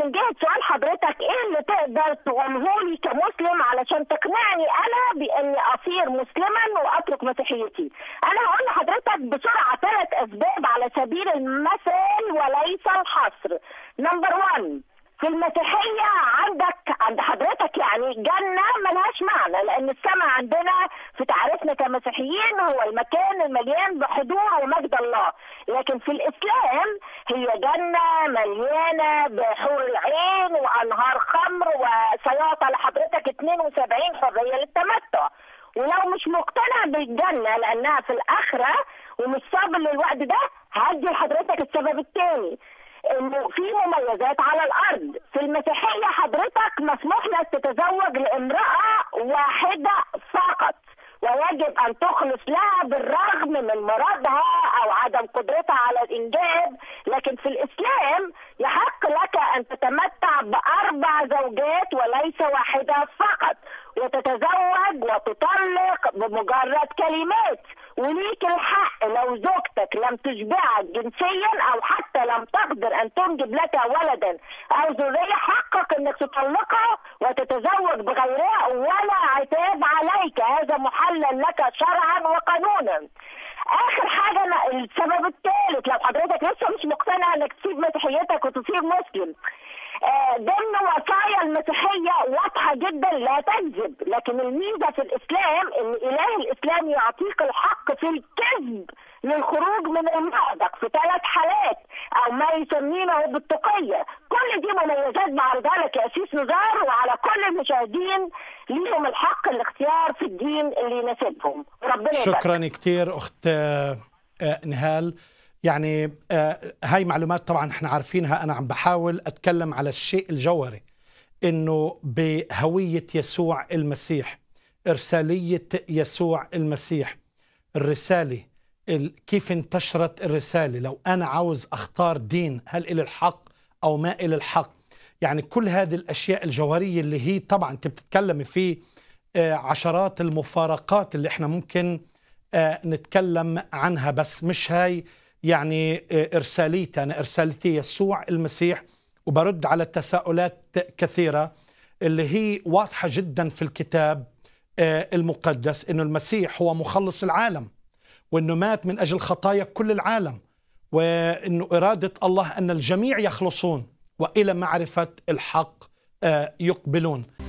من جهه سؤال حضرتك ايه اللي تقدر تقوله لي كمسلم علشان تقنعني انا باني اصير مسلما واترك مسيحيتي انا هقول لحضرتك بسرعه ثلاث اسباب على سبيل المثل وليس الحصر نمبر 1 في المسيحية عندك عند حضرتك يعني جنة ملهاش معنى لأن السماء عندنا في تعريفنا كمسيحيين هو المكان المليان بحضور ومجد الله لكن في الإسلام هي جنة مليانة بحور العين وأنهار خمر وسيعطى لحضرتك 72 حرية للتمتع ولو مش مقتنع بالجنة لأنها في الآخرة ومش صابر للوقت ده هدي لحضرتك السبب الثاني انه في مميزات على الارض في المسيحيه حضرتك مسموح لك تتزوج لامراه واحده فقط ويجب ان تخلص لها بالرغم من مرضها او عدم قدرتها على الانجاب لكن في الاسلام يحق لك ان تتمتع باربع زوجات وليس واحده فقط وتتزوج وتطلق بمجرد كلمات وليك الحق لو زوجتك لم تشبعك جنسيا او حتى لم تقدر ان تنجب لك ولدا او ذريه حقك انك تطلقها وتتزوج بغيرها ولا عتاب عليك هذا محلل لك شرعا وقانونا اخر حاجه أنا السبب الثالث لو حضرتك لسه مش مقتنع انك تسيب مسيحيتك وتصير مسلم آه، ضمن وصايا المسيحيه واضحه جدا لا تكذب لكن الميزه في الاسلام ان اله الاسلام يعطيك الحق في الكذب للخروج من المأزق في ثلاث حالات او ما يسمينه بالتقيه كل دي مميزات بعرضها لك يا اسيس نزار وعلى كل المشاهدين ليهم الحق الاختيار في الدين اللي يناسبهم ربنا يبارك شكرا كثير اخت آه، آه، نهال يعني آه، هاي معلومات طبعا احنا عارفينها انا عم بحاول اتكلم على الشيء الجوهري انه بهويه يسوع المسيح ارساليه يسوع المسيح الرساله ال- كيف انتشرت الرساله لو انا عاوز اختار دين هل الى الحق او ما الى الحق يعني كل هذه الاشياء الجوهريه اللي هي طبعا انت بتتكلمي في آه، عشرات المفارقات اللي احنا ممكن آه، نتكلم عنها بس مش هاي يعني آه، ارساليتي انا ارسالتي يسوع المسيح وبرد على تساؤلات كثيره اللي هي واضحه جدا في الكتاب آه، المقدس انه المسيح هو مخلص العالم وانه مات من اجل خطايا كل العالم وانه اراده الله ان الجميع يخلصون والى معرفه الحق آه، يقبلون